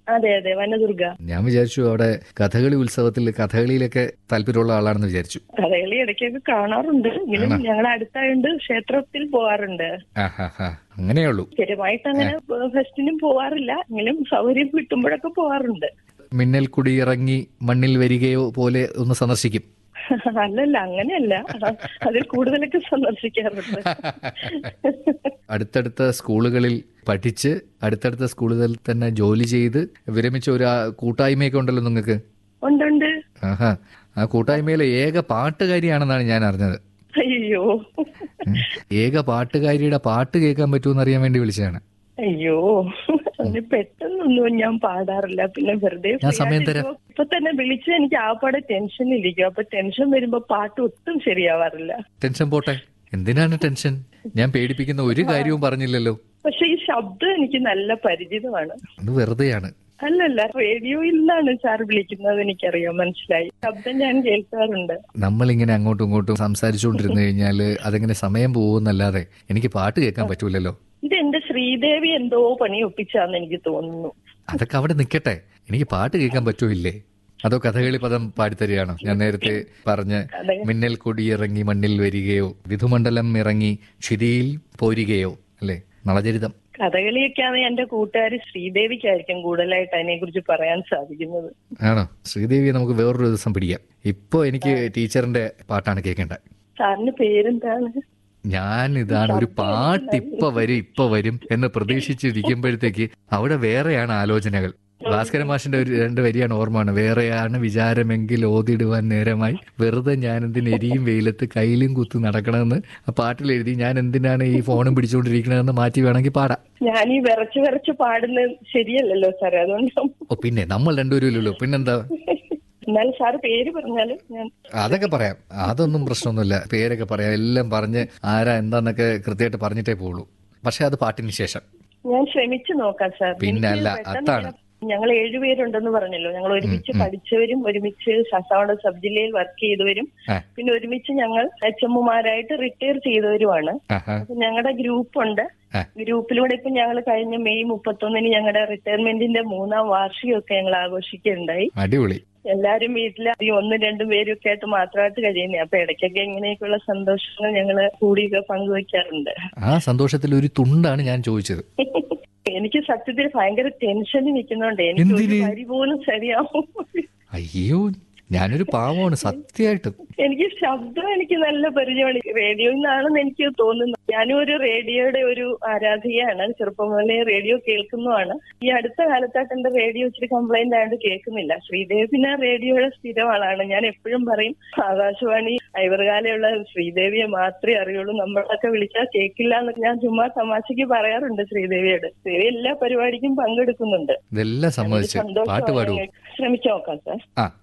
അതെ അതെ വനദുർഗ ഞാൻ വിചാരിച്ചു അവിടെ കഥകളി ഉത്സവത്തിൽ കഥകളിയിലൊക്കെ താല്പര്യമുള്ള ആളാണെന്ന് വിചാരിച്ചു കഥകളി ഇടയ്ക്കൊക്കെ കാണാറുണ്ട് എങ്കിലും ആണോ? ഞങ്ങൾ അടുത്തായോണ്ട് ക്ഷേത്രത്തിൽ പോവാറുണ്ട് ആഹാ അങ്ങനെയുള്ളൂ സ്ഥിരമായിട്ട് അങ്ങനെ ഫെസ്റ്റിനും പോവാറില്ല എങ്കിലും സൗകര്യം കിട്ടുമ്പോഴൊക്കെ പോവാറുണ്ട് മിന്നൽ കുടി ഇറങ്ങി മണ്ണിൽ വരികയോ പോലെ ഒന്ന് സന്ദർശിക്കും അല്ലല്ല അങ്ങനെയല്ല അതിൽ കൂടുതലൊക്കെ സന്ദർശിക്കാറുണ്ട് അടുത്തടുത്ത സ്കൂളുകളിൽ പഠിച്ച് അടുത്തടുത്ത സ്കൂളുകളിൽ തന്നെ ജോലി ചെയ്ത് വിരമിച്ച ഒരു ആ കൂട്ടായ്മയൊക്കെ ഉണ്ടല്ലോ നിങ്ങൾക്ക് ഉണ്ടുണ്ട് ആഹാ ആ കൂട്ടായ്മയിലെ ഏക പാട്ടുകാരിയാണെന്നാണ് ഞാൻ അറിഞ്ഞത് അയ്യോ ഉം. ഏക പാട്ടുകാരിയുടെ പാട്ട് കേൾക്കാൻ പറ്റുമെന്ന് അറിയാൻ വേണ്ടി വിളിച്ചതാണ് അയ്യോ അതിന് പെട്ടെന്നൊന്നും ഞാൻ പാടാറില്ല പിന്നെ വെറുതെ ഞാൻ free സമയം ആയിട്ട് തരാം. ഇരിക്കുമ്പോ ഇപ്പൊ തന്നെ വിളിച്ച് എനിക്ക് ആപ്പാടെ ടെൻഷനിലിരിക്കും അപ്പൊ ടെൻഷൻ വരുമ്പോ പാട്ട് ഒട്ടും ശരിയാവാറില്ല ടെൻഷൻ പോട്ടെ എന്തിനാണ് ടെൻഷൻ ഞാൻ പേടിപ്പിക്കുന്ന ഒരു കാര്യവും പറഞ്ഞില്ലല്ലോ പക്ഷെ ഈ ശബ്ദം എനിക്ക് നല്ല പരിചിതമാണ് അത് വെറുതെയാണ് അല്ലല്ല റേഡിയോയിൽ നിന്നാണ് സാർ വിളിക്കുന്നത് എനിക്കറിയാം മനസ്സിലായി ശബ്ദം ഞാൻ കേൾക്കാറുണ്ട് നമ്മളിങ്ങനെ അങ്ങോട്ടും ഇങ്ങോട്ടും സംസാരിച്ചുകൊണ്ടിരുന്നു കഴിഞ്ഞാൽ അതെങ്ങനെ സമയം പോകുന്നല്ലാതെ എനിക്ക് പാട്ട് കേൾക്കാൻ പറ്റൂലല്ലോ ഇത് എന്റെ ശ്രീദേവി എന്തോ പണി ഒപ്പിച്ചാന്ന് എനിക്ക് തോന്നുന്നു അതൊക്കെ അവിടെ നിൽക്കട്ടെ എനിക്ക് പാട്ട് കേൾക്കാൻ പറ്റൂല്ലേ അതോ കഥകളി പദം പാടിത്തരികയാണോ ഞാൻ നേരത്തെ പറഞ്ഞ് അതെ. മിന്നൽ കൊടിയിറങ്ങി മണ്ണിൽ വരികയോ വിധുമണ്ഡലം ഇറങ്ങി ക്ഷിതിയിൽ പോരുകയോ അല്ലേ നളചരിതം കഥകളിയൊക്കെയാണ് എന്റെ കൂട്ടുകാരി ശ്രീദേവിക്കായിരിക്കും കൂടുതലായിട്ട് അതിനെ കുറിച്ച് പറയാൻ സാധിക്കുന്നത് ആണോ ശ്രീദേവിയെ നമുക്ക് വേറൊരു ദിവസം പിടിക്കാം ഇപ്പോ എനിക്ക് ടീച്ചറിന്റെ പാട്ടാണ് കേൾക്കേണ്ടത് സാറിന്റെ പേരെന്താണ് ഞാൻ ഇതാണ് ഒരു പാട്ട് ഇപ്പൊ വരും ഇപ്പൊ വരും എന്ന് പ്രതീക്ഷിച്ചിരിക്കുമ്പോഴത്തേക്ക് അവിടെ വേറെയാണ് ആലോചനകൾ ഭാസ്കര മാഷിന്റെ ഒരു രണ്ട് വരിയാണ് ഓർമ്മയാണ് വേറെയാണ് വിചാരമെങ്കിൽ ഓതിടുവാൻ നേരമായി വെറുതെ ഞാൻ എന്തിന് എരിയും വെയിലത്ത് കയ്യിലും കുത്ത് നടക്കണമെന്ന് ആ പാട്ടിൽ എഴുതി ഞാൻ എന്തിനാണ് ഈ ഫോണും പിടിച്ചുകൊണ്ടിരിക്കണതെന്ന് മാറ്റി വേണമെങ്കിൽ പാടാം ഞാൻ ഈ വിറച്ച് വിറച്ച് പാടുന്നത് ശരിയല്ലല്ലോ സാറേ അതുകൊണ്ട് ഓ പിന്നെ നമ്മൾ രണ്ടുപേരും ഇല്ലല്ലോ പിന്നെന്താ എന്നാലും സാറ് പേര് പറഞ്ഞാലും ഞാൻ അതൊക്കെ പറയാം അതൊന്നും പ്രശ്നമൊന്നുമില്ല പേരൊക്കെ പറയാം എല്ലാം പറഞ്ഞ് ആരാ എന്താന്നൊക്കെ കൃത്യമായിട്ട് പറഞ്ഞിട്ടേ പോളൂ പക്ഷെ അത് പാട്ടിന് ശേഷം ഞാൻ ശ്രമിച്ചു നോക്കാം സാർ പിന്നെ എനിക്ക് അല്ല, പെട്ടെന്ന് അതാണ്. ഞങ്ങൾ ഏഴുപേരുണ്ടെന്ന് പറഞ്ഞല്ലോ ഞങ്ങൾ ഒരുമിച്ച് പഠിച്ചവരും ഒരുമിച്ച് ശാസ്താവണ സബ് ജില്ലയിൽ വർക്ക് ചെയ്തവരും ആ. പിന്നെ ഒരുമിച്ച് ഞങ്ങൾ എച്ച് എമ്മുമാരായിട്ട് റിട്ടയർ ചെയ്തവരുമാണ് ആഹാ. അപ്പൊ ഞങ്ങളുടെ ഗ്രൂപ്പ് ഉണ്ട് ആ. ഗ്രൂപ്പിലൂടെ ഇപ്പൊ ഞങ്ങൾ കഴിഞ്ഞ മെയ് മുപ്പത്തൊന്നിന് ഞങ്ങളുടെ റിട്ടയർമെന്റിന്റെ മൂന്നാം വാർഷികമൊക്കെ ഞങ്ങൾ ആഘോഷിക്കുകയുണ്ടായി അടിപൊളി എല്ലാരും വീട്ടിൽ ഈ ഒന്നും രണ്ടും പേരും ഒക്കെ ആയിട്ട് മാത്രമായിട്ട് കഴിയുന്നേ അപ്പൊ ഇടയ്ക്കൊക്കെ ഇങ്ങനെയൊക്കെയുള്ള സന്തോഷങ്ങൾ ഞങ്ങള് കൂടിയൊക്കെ പങ്കുവെക്കാറുണ്ട് ആ സന്തോഷത്തിൽ ഒരു തുണ്ടാണ് ഞാൻ ചോദിച്ചത് എനിക്ക് സത്യത്തിൽ ഭയങ്കര ടെൻഷനിൽ നിൽക്കുന്നുണ്ട് എനിക്ക് ഒരു എന്തിന്? വരി പോലും ശരിയാവും അയ്യോ ഞാനൊരു പാവമാണ് സത്യമായിട്ടും എനിക്ക് ശബ്ദം എനിക്ക് നല്ല പരിചയമാണ് റേഡിയോയിൽ നിന്നാണെന്ന് എനിക്ക് തോന്നുന്നു ഞാനും ഒരു റേഡിയോയുടെ ഒരു ആരാധികയാണ് ചെറുപ്പം മുതലേ റേഡിയോ കേൾക്കുന്നതാണ് ഈ അടുത്ത കാലത്തായിട്ട് എന്റെ റേഡിയോ ഇച്ചിരി കംപ്ലൈന്റ് ആയതുകൊണ്ട് കേൾക്കുന്നില്ല ശ്രീദേവി പിന്നെ റേഡിയോയുടെ സ്ഥിരം ആളാണ് ഞാൻ എപ്പോഴും പറയും ആകാശവാണി ഐവർകാലയുള്ള ശ്രീദേവിയെ മാത്രമേ അറിയുള്ളൂ നമ്മളൊക്കെ വിളിച്ചാൽ കേൾക്കില്ല എന്ന് ഞാൻ ചുമ്മാ തമാശക്ക് പറയാറുണ്ട് ശ്രീദേവിയോട് ശ്രീദേവി എല്ലാ പരിപാടിക്കും പങ്കെടുക്കുന്നുണ്ട് ഇതെല്ലാം സമ്മതിച്ച് പാട്ട് പാടുവോ ശ്രമിച്ചു നോക്കാം സാർ ആ